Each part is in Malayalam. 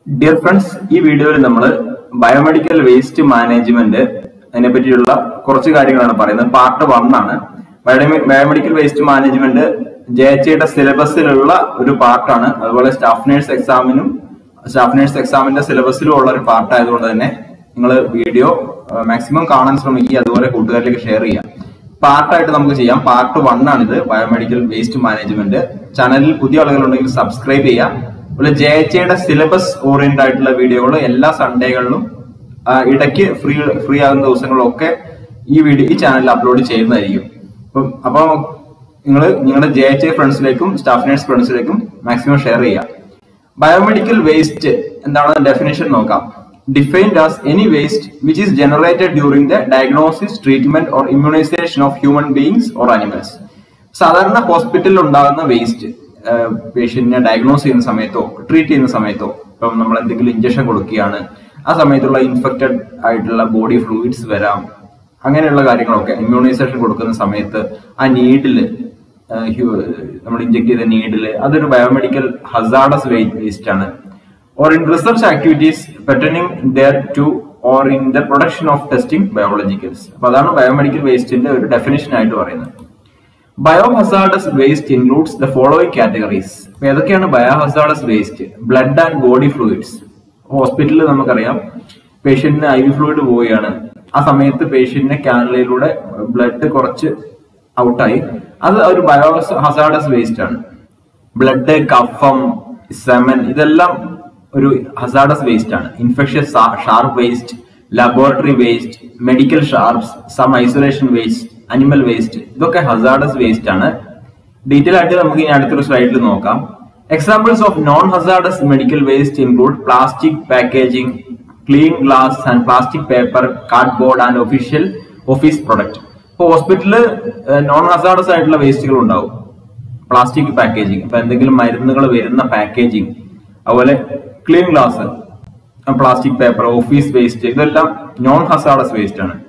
ഡിയർ ഫ്രണ്ട്സ് ഈ വീഡിയോയിൽ നമ്മൾ ബയോമെഡിക്കൽ വേസ്റ്റ് മാനേജ്മെന്റ് അതിനെ പറ്റിയുള്ള കുറച്ച് കാര്യങ്ങളാണ് പറയുന്നത് പാർട്ട് വൺ ആണ് biomedical waste management J H യുടെ സിലബസിലുള്ള ഒരു പാർട്ടാണ് അതുപോലെ സ്റ്റാഫ് നേഴ്സ് എക്സാമിനും സ്റ്റാഫ് നേഴ്സ് എക്സാമിന്റെ സിലബസിലും ഉള്ള ഒരു പാർട്ട് ആയതുകൊണ്ട് തന്നെ നിങ്ങൾ വീഡിയോ മാക്സിമം കാണാൻ ശ്രമിക്കുക അതുപോലെ കൂട്ടുകാരിലേക്ക് ഷെയർ ചെയ്യുക പാർട്ടായിട്ട് നമുക്ക് ചെയ്യാം പാർട്ട് വൺ ആണിത് ബയോമെഡിക്കൽ വേസ്റ്റ് മാനേജ്മെന്റ് ചാനലിൽ പുതിയ ആളുകളുണ്ടെങ്കിൽ സബ്സ്ക്രൈബ് ചെയ്യുക അതുപോലെ ജെ എച്ച് യുടെ സിലബസ് ഓറിയന്റഡ് ആയിട്ടുള്ള വീഡിയോകൾ എല്ലാ സൺഡേകളിലും ആ, ഇടയ്ക്ക് ഫ്രീ ഫ്രീ ആകുന്ന ദിവസങ്ങളിലൊക്കെ ഈ വീഡിയോ ഈ ചാനലിൽ അപ്ലോഡ് ചെയ്യുന്നതായിരിക്കും അപ്പം അപ്പോൾ നിങ്ങൾ നിങ്ങളുടെ ജെ എച്ച് ഐ ഫ്രണ്ട്സിലേക്കും സ്റ്റാഫ് നേഴ്സ് ഫ്രണ്ട്സിലേക്കും മാക്സിമം ഷെയർ ചെയ്യുക ബയോമെഡിക്കൽ വേസ്റ്റ് എന്താണ് ഡെഫിനേഷൻ നോക്കാം defined as any waste which is generated during the diagnosis treatment or immunisation of human beings or animals സാധാരണ ഹോസ്പിറ്റലിൽ ഉണ്ടാകുന്ന വേസ്റ്റ് പേഷ്യന്റിനെ ഡയഗ്നോസ് ചെയ്യുന്ന സമയത്തോ ട്രീറ്റ് ചെയ്യുന്ന സമയത്തോ ഇപ്പം നമ്മൾ എന്തെങ്കിലും ഇഞ്ചക്ഷൻ കൊടുക്കുകയാണ് ആ സമയത്തുള്ള ഇൻഫെക്റ്റഡ് ആയിട്ടുള്ള ബോഡി ഫ്ലൂയിഡ്സ് വരാം അങ്ങനെയുള്ള കാര്യങ്ങളൊക്കെ ഇമ്മ്യൂണൈസേഷൻ കൊടുക്കുന്ന സമയത്ത് ആ നീഡില് നമ്മൾ ഇഞ്ചെക്ട് ചെയ്ത നീഡില് അതൊരു ബയോമെഡിക്കൽ ഹസാഡസ് വേസ്റ്റ് ആണ് or in research activities pertaining thereto or in the production of testing biologicals അപ്പൊ അതാണ് ബയോമെഡിക്കൽ വേസ്റ്റിന്റെ ഒരു ഡെഫിനേഷൻ ആയിട്ട് പറയുന്നത് biohazardous waste includes the following categories ഏതൊക്കെയാണ് biohazardous waste blood and body fluids ഹോസ്പിറ്റലിൽ നമുക്കറിയാം പേഷ്യന്റിന് ഐ വി ഫ്ലൂയിഡ് പോവുകയാണ് ആ സമയത്ത് പേഷ്യന്റിനെ കാനലയിലൂടെ ബ്ലഡ് കുറച്ച് ഔട്ടായി അത് ഒരു ബയോ ഹസാർഡസ് വേസ്റ്റ് ആണ് ബ്ലഡ് കഫം സെമൻ ഇതെല്ലാം ഒരു ഹസാർഡസ് വേസ്റ്റ് ആണ് infectious sharp waste laboratory waste medical sharps some isolation waste animal waste ഇതൊക്കെ ഹസാർഡസ് വേസ്റ്റ് ആണ് ഡീറ്റെയിൽ ആയിട്ട് നമുക്ക് ഇനി അടുത്തൊരു സ്ലൈഡിൽ നോക്കാം examples of non hazardous medical waste include plastic packaging clean glass and plastic paper cardboard and official office product ഇപ്പോൾ ഹോസ്പിറ്റലിൽ നോൺ ഹസാർഡസ് ആയിട്ടുള്ള വേസ്റ്റുകൾ ഉണ്ടാവും പ്ലാസ്റ്റിക് പാക്കേജിങ് ഇപ്പൊ എന്തെങ്കിലും മരുന്നുകൾ വരുന്ന പാക്കേജിങ് അതുപോലെ clean glass plastic paper office waste ഇതെല്ലാം നോൺ ഹസാഡസ് വേസ്റ്റ് ആണ്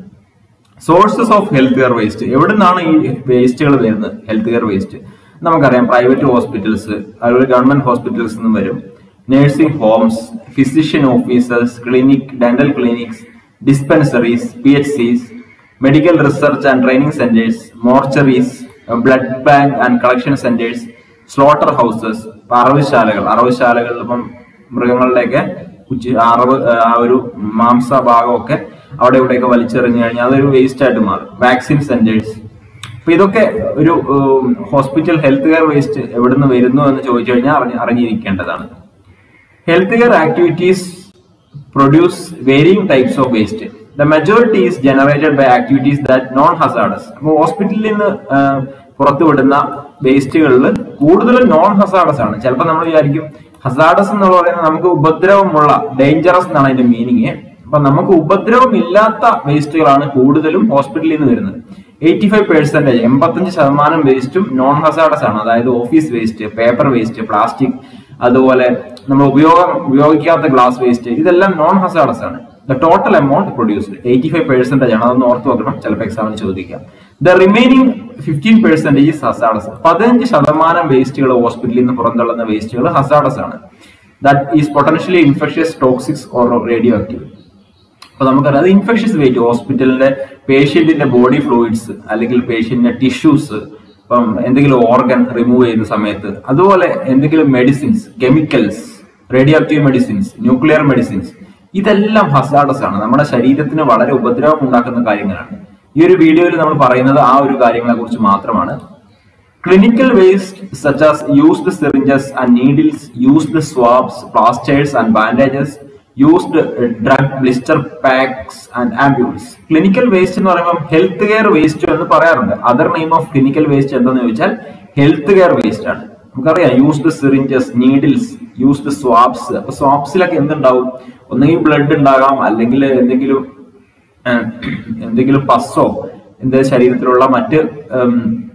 sources of health care waste എവിടെ നിന്നാണ് ഈ വേസ്റ്റുകൾ വരുന്നത് ഹെൽത്ത് കെയർ വേസ്റ്റ് നമുക്കറിയാം പ്രൈവറ്റ് ഹോസ്പിറ്റൽസ് അതുപോലെ ഗവൺമെന്റ് ഹോസ്പിറ്റൽസ് നിന്നും വരും nursing homes physician officers clinic dental clinics dispensaries P H Cs medical research and training centres mortuaries blood bank and collection centres slaughter houses അറവുശാലകൾ അറവുശാലകൾ ഇപ്പം മൃഗങ്ങളുടെയൊക്കെ ഉച്ച അറവ് ആ ഒരു മാംസ ഭാഗമൊക്കെ അവിടെ ഇവിടെയൊക്കെ വലിച്ചെറിഞ്ഞു കഴിഞ്ഞാൽ അതൊരു വേസ്റ്റ് ആയിട്ട് മാറും വാക്സിൻ സെന്റേഴ്സ് അപ്പൊ ഇതൊക്കെ ഒരു ഹോസ്പിറ്റൽ ഹെൽത്ത് കെയർ വേസ്റ്റ് എവിടുന്ന് വരുന്നു എന്ന് ചോദിച്ചു കഴിഞ്ഞാൽ അറിഞ്ഞ് അറിഞ്ഞിരിക്കേണ്ടതാണ് health care activities produce varying types of waste the majority is generated by activities that non hazardous അപ്പോൾ ഹോസ്പിറ്റലിൽ നിന്ന് പുറത്തുവിടുന്ന വേസ്റ്റുകളിൽ കൂടുതലും നോൺ ഹസാഡസ് ആണ് ചിലപ്പോൾ നമ്മൾ വിചാരിക്കും ഹസാഡസ് എന്ന് പറയുന്നത് നമുക്ക് ഉപദ്രവമുള്ള ഡേഞ്ചറസ് എന്നാണ് അതിന്റെ മീനിങ് അപ്പൊ നമുക്ക് ഉപദ്രവം ഇല്ലാത്ത വേസ്റ്റുകളാണ് കൂടുതലും ഹോസ്പിറ്റലിൽ നിന്ന് വരുന്നത് എയ്റ്റി ഫൈവ് പെർസെന്റേജ് എൺപത്തഞ്ച് ശതമാനം വേസ്റ്റും നോൺ ഹസാഡസ് ആണ് അതായത് office waste paper waste plastic അതുപോലെ നമ്മൾ ഉപയോഗം ഉപയോഗിക്കാത്ത ഗ്ലാസ് വേസ്റ്റ് ഇതെല്ലാം നോൺ ഹസാഡസ് ആണ് the total amount produced eighty five percentage ആണ് അതൊന്ന് ഓർത്ത് വെക്കണം ചിലപ്പോൾ എക്സാമിന് ചോദിക്കാം the remaining fifteen percentage hazardous പതിനഞ്ച് ശതമാനം വേസ്റ്റുകൾ ഹോസ്പിറ്റലിൽ നിന്ന് പുറന്തള്ളുന്ന വേസ്റ്റുകൾ ഹസാഡസ് ആണ് that is potentially infectious toxics or radio active അപ്പൊ നമുക്കറിയാം അത് ഇൻഫെക്ഷ്യസ് വെയിറ്റ് ഹോസ്പിറ്റലിന്റെ പേഷ്യന്റിന്റെ ബോഡി ഫ്ലൂയിഡ്സ് അല്ലെങ്കിൽ പേഷ്യന്റിന്റെ ടിഷ്യൂസ് ഇപ്പം എന്തെങ്കിലും ഓർഗൻ റിമൂവ് ചെയ്യുന്ന സമയത്ത് അതുപോലെ എന്തെങ്കിലും medicines chemicals radio active medicines nuclear medicines ഇതെല്ലാം ഹസാഡസ് ആണ് നമ്മുടെ ശരീരത്തിന് വളരെ ഉപദ്രവം ഉണ്ടാക്കുന്ന കാര്യങ്ങളാണ് ഈ ഒരു വീഡിയോയിൽ നമ്മൾ പറയുന്നത് ആ ഒരു കാര്യങ്ങളെ കുറിച്ച് മാത്രമാണ് Clinical waste such as used syringes and needles, used swabs, plasters and bandages, used uh, drug blister packs and ampules. Clinical waste എന്ന് പറയുമ്പോൾ ഹെൽത്ത് കെയർ വേസ്റ്റ് എന്ന് പറയാറുണ്ട് other name of clinical waste എന്താണെന്ന് ചോദിച്ചാൽ ഹെൽത്ത് കെയർ വേസ്റ്റ് ആണ് നമുക്കറിയാം used syringes needles used swabs അപ്പൊ സ്വാബ്സിലൊക്കെ എന്തുണ്ടാവും ഒന്നെങ്കിൽ ബ്ലഡ് ഉണ്ടാകാം അല്ലെങ്കിൽ എന്തെങ്കിലും ഏഹ്, എന്തെങ്കിലും പസ്സോ എന്തെങ്കിലും ശരീരത്തിലുള്ള മറ്റ് ഉം,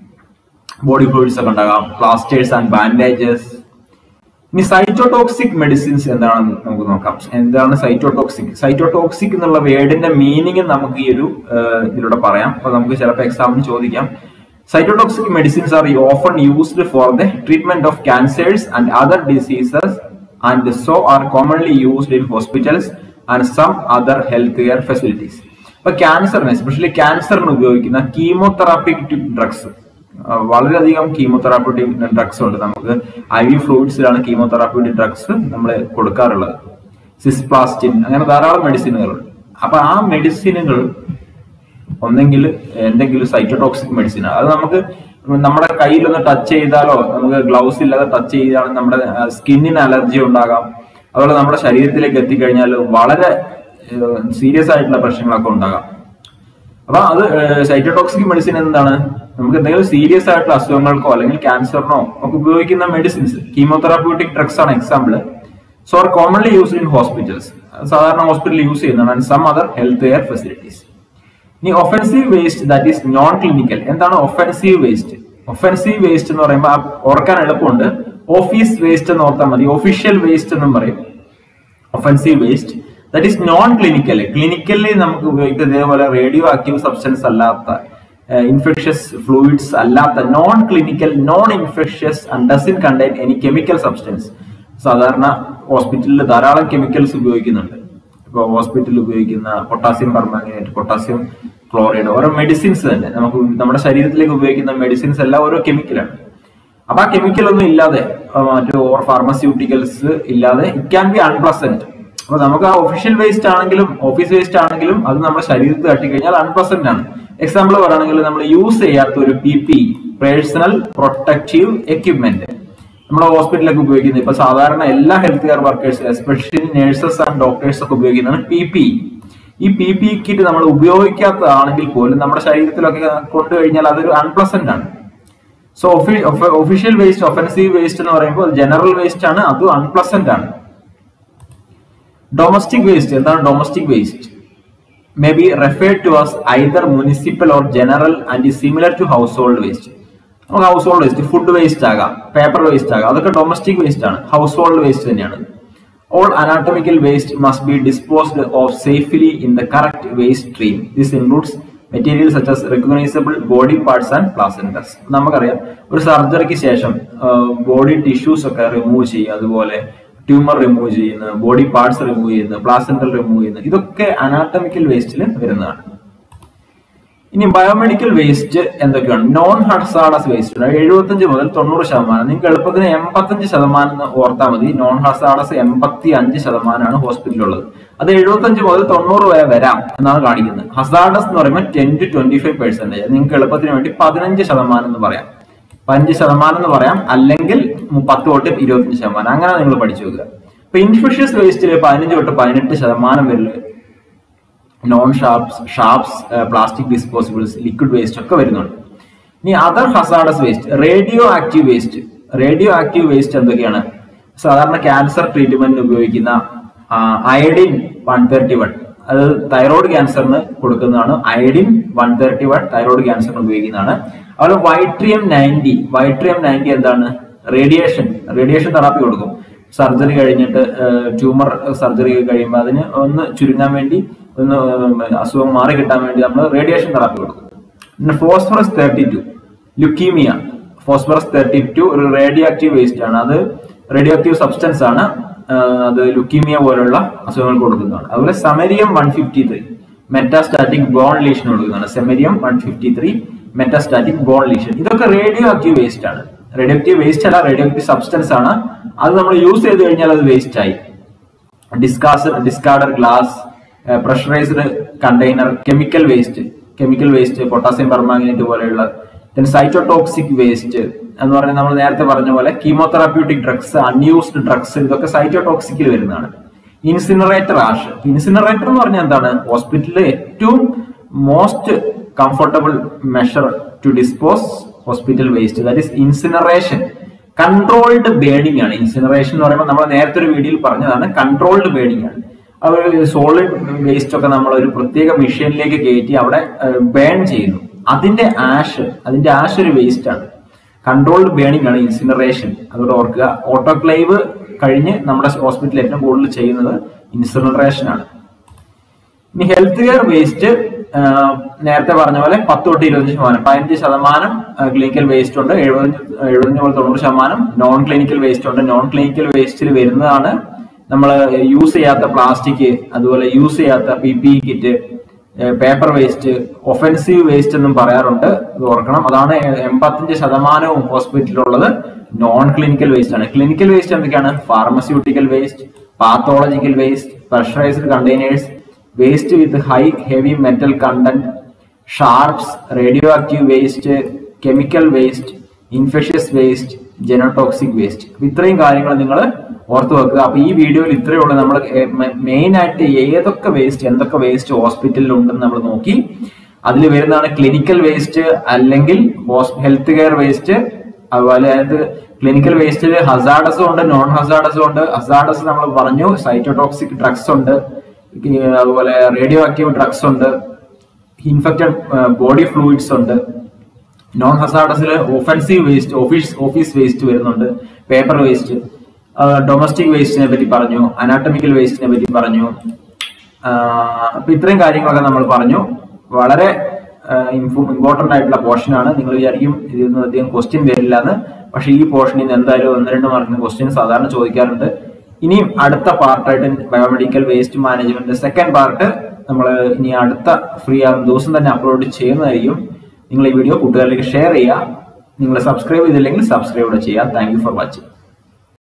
ബോഡി ഫ്ലൂയിഡ്സ് ഒക്കെ ഉണ്ടാകാം പ്ലാസ്റ്റേഴ്സ് ആൻഡ് ബാൻഡേജസ് ഇനി സൈറ്റോടോക്സിക് മെഡിസിൻസ് എന്താണെന്ന് നമുക്ക് നോക്കാം എന്താണ് സൈറ്റോടോക്സിക് സൈറ്റോടോക്സിക് എന്നുള്ള വേർഡിന്റെ മീനിങ് നമുക്ക് ഈ ഒരു ഏഹ്, ഇതിലൂടെ പറയാം അപ്പൊ നമുക്ക് ചിലപ്പോൾ എക്സാമിന് ചോദിക്കാം cytotoxic medicines are often used for the treatment of cancers and other diseases and so are commonly used in hospitals and some other health care facilities അപ്പൊ ക്യാൻസറിന് എസ്പെഷ്യലി ക്യാൻസറിന് ഉപയോഗിക്കുന്ന കീമോതെറാപ്പിക് ഡ്രഗ്സ് വളരെയധികം കീമോതെറാപ്യൂട്ടിക് ഡ്രഗ്സ് ഉണ്ട് നമുക്ക് ഐ വി ഫ്ലൂയിഡ്സിലാണ് കീമോതെറാപ്യൂട്ടിക് ഡ്രഗ്സ് നമ്മൾ കൊടുക്കാറുള്ളത് സിസ്പ്ലാസ്റ്റിൻ അങ്ങനെ ധാരാളം മെഡിസിനുകളുണ്ട് അപ്പൊ ആ മെഡിസിനുകൾ ഒന്നെങ്കിൽ എന്തെങ്കിലും സൈറ്റോടോക്സിക് മെഡിസിൻ അത് നമുക്ക് നമ്മുടെ കയ്യിലൊന്ന് ടച്ച് ചെയ്താലോ നമുക്ക് ഗ്ലൗസ് ഇല്ലാതെ ടച്ച് ചെയ്താൽ നമ്മുടെ സ്കിന്നിന് അലർജി ഉണ്ടാകാം അതുപോലെ നമ്മുടെ ശരീരത്തിലേക്ക് എത്തിക്കഴിഞ്ഞാൽ വളരെ സീരിയസ് ആയിട്ടുള്ള പ്രശ്നങ്ങളൊക്കെ ഉണ്ടാകാം അപ്പൊ അത് സൈറ്റോടോക്സിക് മെഡിസിൻ എന്താണ് നമുക്ക് എന്തെങ്കിലും സീരിയസ് ആയിട്ടുള്ള അസുഖങ്ങൾക്കോ അല്ലെങ്കിൽ ക്യാൻസറിനോ ഒക്കെ ഉപയോഗിക്കുന്ന മെഡിസിൻസ് കീമോതെറാപ്യൂട്ടിക് ഡ്രഗ്സ് ആണ് example so are commonly used in hospitals സാധാരണ ഹോസ്പിറ്റലിൽ യൂസ് ചെയ്യുന്നതാണ് and some other health care facilities ഇനി offensive waste that is non clinical എന്താണ് ഒഫൻസീവ് വേസ്റ്റ് ഒഫൻസീവ് വേസ്റ്റ് എന്ന് പറയുമ്പോൾ ആ ഓർക്കാൻ എളുപ്പമുണ്ട് ഓഫീസ് വേസ്റ്റ് എന്ന് ഓർത്താൽ മതി ഒഫീഷ്യൽ വേസ്റ്റ് എന്നും പറയും offensive waste that is non clinical clinically നമുക്ക് ഉപയോഗിക്കുന്ന ഇതേപോലെ റേഡിയോ ആക്റ്റീവ് സബ്സ്റ്റൻസ് അല്ലാത്ത ഇൻഫെക്ഷ്യസ് ഫ്ലൂയിഡ്സ് അല്ലാത്ത non clinical non infectious and doesn't contain any chemical substance സാധാരണ ഹോസ്പിറ്റലിൽ ധാരാളം കെമിക്കൽസ് ഉപയോഗിക്കുന്നുണ്ട് ഇപ്പോൾ ഹോസ്പിറ്റലിൽ ഉപയോഗിക്കുന്ന പൊട്ടാസ്യം പെർമാംഗനേറ്റ് പൊട്ടാസ്യം ക്ലോറൈഡ് ഓരോ മെഡിസിൻസ് തന്നെ നമുക്ക് നമ്മുടെ ശരീരത്തിലേക്ക് ഉപയോഗിക്കുന്ന മെഡിസിൻസ് എല്ലാം ഓരോ കെമിക്കലാണ് അപ്പൊ ആ കെമിക്കൽ ഒന്നും ഇല്ലാതെ മറ്റു ഓർ ഫാർമസ്യൂട്ടിക്കൽസ് ഇല്ലാതെ ഇറ്റ് ക്യാൻ ബി അൺപ്ലസന്റ് അപ്പൊ നമുക്ക് ആ ഒഫീഷ്യൽ വേസ്റ്റ് ആണെങ്കിലും ഓഫീസ് വേസ്റ്റ് ആണെങ്കിലും അത് നമ്മുടെ ശരീരത്തിൽ തട്ടിക്കഴിഞ്ഞാൽ അൺപ്ലസന്റ് ആണ് എക്സാമ്പിൾ പറയുകയാണെങ്കിൽ നമ്മൾ യൂസ് ചെയ്യാത്ത ഒരു P P personal protective equipment നമ്മുടെ ഹോസ്പിറ്റലൊക്കെ ഉപയോഗിക്കുന്നത് ഇപ്പൊ സാധാരണ എല്ലാ health care workers especially nurses and doctors ഒക്കെ ഉപയോഗിക്കുന്നതാണ് പി പി ഈ പി പി കിറ്റ് നമ്മൾ ഉപയോഗിക്കാത്തതാണെങ്കിൽ പോലും നമ്മുടെ ശരീരത്തിലൊക്കെ കൊണ്ടുകഴിഞ്ഞാൽ അതൊരു അൺപ്ലസന്റ് ആണ് so official waste offensive waste എന്ന് പറയുമ്പോൾ ജനറൽ വേസ്റ്റ് ആണ് അതും അൺപ്ലസന്റ് ആണ് ഡൊമസ്റ്റിക് വേസ്റ്റ് എന്താണ് domestic waste may be referred to as either municipal or general and similar to house household waste നമുക്ക് household waste food waste ആകാം പേപ്പർ വേസ്റ്റ് ആകാം അതൊക്കെ ഡൊമസ്റ്റിക് വേസ്റ്റ് ആണ് ഹൗസ് ഹോൾഡ് വേസ്റ്റ് തന്നെയാണ് all anatomical waste must be disposed of safely in the correct waste stream this includes material such as recognisable body parts and placentas നമുക്കറിയാം ഒരു സർജറിക്ക് ശേഷം ബോഡി ടിഷ്യൂസ് ഒക്കെ റിമൂവ് ചെയ്യുക അതുപോലെ ട്യൂമർ റിമൂവ് ചെയ്യുന്നത് ബോഡി പാർട്സ് റിമൂവ് ചെയ്യുന്നത് പ്ലാസന്റൽ റിമൂവ് ചെയ്യുന്നത് ഇതൊക്കെ അനാട്ടമിക്കൽ വേസ്റ്റിൽ വരുന്നതാണ് ഇനി ബയോമെഡിക്കൽ വേസ്റ്റ് എന്തൊക്കെയാണ് നോൺ ഹസാഡസ് വേസ്റ്റ് എഴുപത്തഞ്ച് മുതൽ തൊണ്ണൂറ് ശതമാനം നിങ്ങൾക്ക് എളുപ്പത്തിന് എൺപത്തഞ്ച് ശതമാനം എന്ന് ഓർത്താൽ മതി നോൺ ഹസാഡസ് എൺപത്തി അഞ്ച് ശതമാനമാണ് ഹോസ്പിറ്റലുള്ളത് അത് എഴുപത്തഞ്ച് മുതൽ തൊണ്ണൂറ് വരെ വരാം എന്നാണ് കാണിക്കുന്നത് ഹസാഡസ് എന്ന് പറയുമ്പോൾ ten to twenty five percentage നിങ്ങൾക്ക് എളുപ്പത്തിന് വേണ്ടി പതിനഞ്ച് ശതമാനം എന്ന് പറയാം പതിനഞ്ച് ശതമാനം എന്ന് പറയാം അല്ലെങ്കിൽ പത്ത് തൊട്ട് ഇരുപത്തഞ്ച് ശതമാനം അങ്ങനെ നിങ്ങൾ പഠിച്ചു വെക്കുക ഇപ്പൊ ഇൻഫെഷ്യസ് വേസ്റ്റിൽ പതിനഞ്ച് തൊട്ട് പതിനെട്ട് ശതമാനം വരില്ല non sharps sharps plastic disposables liquid waste ഒക്കെ വരുന്നുണ്ട് ഇനി other hazardous waste radio active waste radio active waste എന്തൊക്കെയാണ് സാധാരണ ക്യാൻസർ ട്രീറ്റ്മെന്റിന് ഉപയോഗിക്കുന്ന അയഡിൻ വൺ തേർട്ടി വൺ അത് തൈറോയ്ഡ് ക്യാൻസറിന് കൊടുക്കുന്നതാണ് iodine one thirty one thyroid ക്യാൻസറിന് ഉപയോഗിക്കുന്നതാണ് അതുപോലെ വൈട്രിയം നയൻറ്റി വൈട്രിയം നയൻറ്റി എന്താണ് റേഡിയേഷൻ റേഡിയേഷൻ തെറാപ്പി കൊടുക്കും സർജറി കഴിഞ്ഞിട്ട് ട്യൂമർ സർജറി കഴിയുമ്പോൾ അതിന് ഒന്ന് ചുരുങ്ങാൻ വേണ്ടി ഒന്ന് അസുഖം മാറി കിട്ടാൻ വേണ്ടി നമ്മൾ റേഡിയേഷൻ തെറാപ്പി കൊടുക്കും പിന്നെ phosphorus thirty two leukaemia phosphorus thirty two ഒരു റേഡിയോ ആക്റ്റീവ് വേസ്റ്റ് ആണ് അത് റേഡിയോ ആക്റ്റീവ് സബ്സ്റ്റൻസ് ആണ് അത് ലുക്കീമിയ പോലുള്ള അസുഖങ്ങൾ കൊടുക്കുന്നതാണ് അതുപോലെ samarium one fifty three metastatic bone lesion കൊടുക്കുന്നതാണ് samarium one fifty three metastatic bone lesion ഇതൊക്കെ റേഡിയോ ആക്റ്റീവ് വേസ്റ്റ് ആണ് റേഡിയോ ആക്റ്റീവ് വേസ്റ്റ് അല്ല റേഡിയോ ആക്റ്റീവ് സബ്സ്റ്റൻസ് ആണ് അത് നമ്മൾ യൂസ് ചെയ്ത് കഴിഞ്ഞാൽ അത് വേസ്റ്റ് ആയി discards discarded glass pressurised container chemical waste chemical waste potassium permanganate പോലെയുള്ള സൈറ്റോടോക്സിക് വേസ്റ്റ് എന്ന് പറഞ്ഞാൽ നമ്മൾ നേരത്തെ പറഞ്ഞ പോലെ കീമോതെറാപ്യൂട്ടിക് ഡ്രഗ്സ് അൺയൂസ്ഡ് ഡ്രഗ്സ് ഇതൊക്കെ സൈറ്റോടോക്സിക്കിൽ വരുന്നതാണ് ഇൻസിനറേറ്റർ ആഷ് ഇൻസിനറേറ്റർ എന്ന് പറഞ്ഞാൽ എന്താണ് ഹോസ്പിറ്റലിലെ ഏറ്റവും most comfortable measure to dispose hospital waste that is incineration controlled burning ആണ് ഇൻസിനറേഷൻ എന്ന് പറയുമ്പോൾ നമ്മൾ നേരത്തെ ഒരു വീഡിയോയിൽ പറഞ്ഞതാണ് കൺട്രോൾഡ് ബേണിംഗ് ആണ് അവർ സോളിഡ് വേസ്റ്റ് ഒക്കെ നമ്മൾ ഒരു പ്രത്യേക മെഷീനിലേക്ക് കയറ്റി അവിടെ ബേൺ ചെയ്യുന്നു അതിന്റെ ആഷ് അതിന്റെ ആഷ് ഒരു വേസ്റ്റ് ആണ് കൺട്രോൾഡ് ബേണിംഗ് ആണ് ഇൻസിനറേഷൻ അതോടെ ഓർക്കുക ഓട്ടോക്ലേവ് കഴിഞ്ഞ് നമ്മുടെ ഹോസ്പിറ്റലിൽ ഏറ്റവും കൂടുതൽ ചെയ്യുന്നത് ഇൻസിനറേഷൻ ആണ് ഇനി ഹെൽത്ത് കെയർ വേസ്റ്റ് നേരത്തെ പറഞ്ഞ പോലെ പത്ത് തൊട്ട് ഇരുപത്തഞ്ച് ശതമാനം പതിനഞ്ച് ശതമാനം ക്ലിനിക്കൽ വേസ്റ്റ് ഉണ്ട് എഴുപത്തഞ്ച് എഴുപത്തഞ്ച് മുതൽ തൊണ്ണൂറ് ശതമാനം നോൺ ക്ലിനിക്കൽ വേസ്റ്റ് ഉണ്ട് നോൺ ക്ലിനിക്കൽ വേസ്റ്റിൽ വരുന്നതാണ് നമ്മൾ യൂസ് ചെയ്യാത്ത പ്ലാസ്റ്റിക് അതുപോലെ യൂസ് ചെയ്യാത്ത P P kit paper waste offensive waste എന്നും പറയാറുണ്ട് അത് ഓർക്കണം അതാണ് എൺപത്തഞ്ച് ശതമാനവും ഹോസ്പിറ്റലിലുള്ളത് നോൺ ക്ലിനിക്കൽ വേസ്റ്റ് ആണ് ക്ലിനിക്കൽ വേസ്റ്റ് എന്തൊക്കെയാണ് pharmaceutical waste pathological waste pressurised containers waste with high heavy metal content sharps radio active waste chemical waste infectious waste genotoxic waste ഇത്രയും കാര്യങ്ങൾ നിങ്ങൾ ഓർത്ത് വെക്കുക അപ്പൊ ഈ വീഡിയോയിൽ ഇത്രയേ ഉള്ളൂ നമ്മൾ മെയിൻ ആയിട്ട് ഏതൊക്കെ വേസ്റ്റ് എന്തൊക്കെ വേസ്റ്റ് ഹോസ്പിറ്റലിൽ ഉണ്ടെന്ന് നമ്മൾ നോക്കി അതിൽ വരുന്നതാണ് ക്ലിനിക്കൽ വേസ്റ്റ് അല്ലെങ്കിൽ ഹെൽത്ത് കെയർ വേസ്റ്റ് അതുപോലെ അതിനകത്ത് ക്ലിനിക്കൽ വേസ്റ്റിൽ ഹസാഡസും ഉണ്ട് നോൺ ഹസാഡസും ഉണ്ട് ഹസാഡസ് നമ്മൾ പറഞ്ഞു സൈറ്റോടോക്സിക് ഡ്രഗ്സ് ഉണ്ട് അതുപോലെ റേഡിയോ ആക്റ്റീവ് ഡ്രഗ്സ് ഉണ്ട് ഇൻഫെക്റ്റഡ് ബോഡി ഫ്ലൂയിഡ്സ് ഉണ്ട് നോൺ ഹസാഡസിൽ offensive waste office office waste വരുന്നുണ്ട് പേപ്പർ വേസ്റ്റ് ഡൊമസ്റ്റിക് വേസ്റ്റിനെ പറ്റി പറഞ്ഞു അനാട്ടമിക്കൽ വേസ്റ്റിനെ പറ്റി പറഞ്ഞു അപ്പൊ ഇത്രയും കാര്യങ്ങളൊക്കെ നമ്മൾ പറഞ്ഞു വളരെ ഇമ്പോർട്ടന്റ് ആയിട്ടുള്ള പോർഷനാണ് നിങ്ങൾ വിചാരിക്കും ഇതിൽ നിന്ന് അധികം ക്വസ്റ്റ്യൻ വരില്ല എന്ന് പക്ഷെ ഈ പോർഷനിൽ നിന്ന് എന്തായാലും ഒന്ന് രണ്ട് മാർക്കിന് ക്വസ്റ്റ്യൻ സാധാരണ ചോദിക്കാറുണ്ട് ഇനിയും അടുത്ത പാർട്ടായിട്ട് biomedical waste management second part നമ്മൾ ഇനി അടുത്ത ഫ്രീ ആകുന്ന ദിവസം തന്നെ അപ്ലോഡ് ചെയ്യുന്നതായിരിക്കും നിങ്ങൾ ഈ വീഡിയോ കൂട്ടുകാരിലേക്ക് ഷെയർ ചെയ്യുക നിങ്ങൾ സബ്സ്ക്രൈബ് ചെയ്തില്ലെങ്കിൽ സബ്സ്ക്രൈബ് ചെയ്യുക താങ്ക് യു ഫോർ വാച്ചിങ്